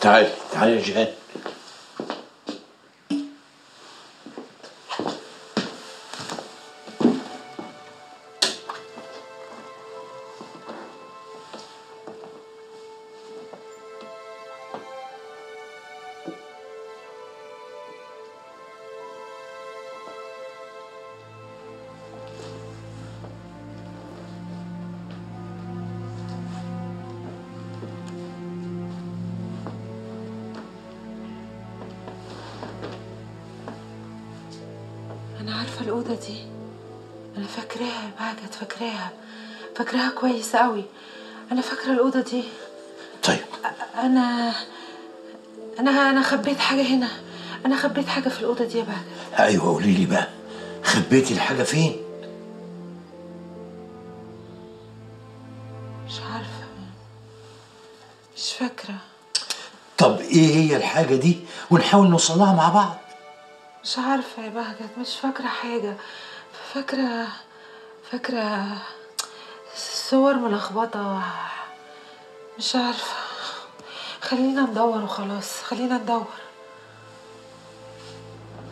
تعالي تعالي يا جيهان أنا عارفة الأوضة دي أنا فاكراها يا بهجت فاكراها فاكراها كويس أوي أنا فاكرة الأوضة دي طيب أنا أنا أنا خبيت حاجة هنا أنا خبيت حاجة في الأوضة دي يا بهجت ايوه قولي لي بقى خبيتي الحاجه فين مش عارفة مش فاكرة طب ايه هي الحاجه دي ونحاول نوصلها مع بعض مش عارفة يا بهجت مش فاكرة حاجة فاكرة فاكرة صور ملخبطة مش عارفة خلينا ندور وخلاص خلينا ندور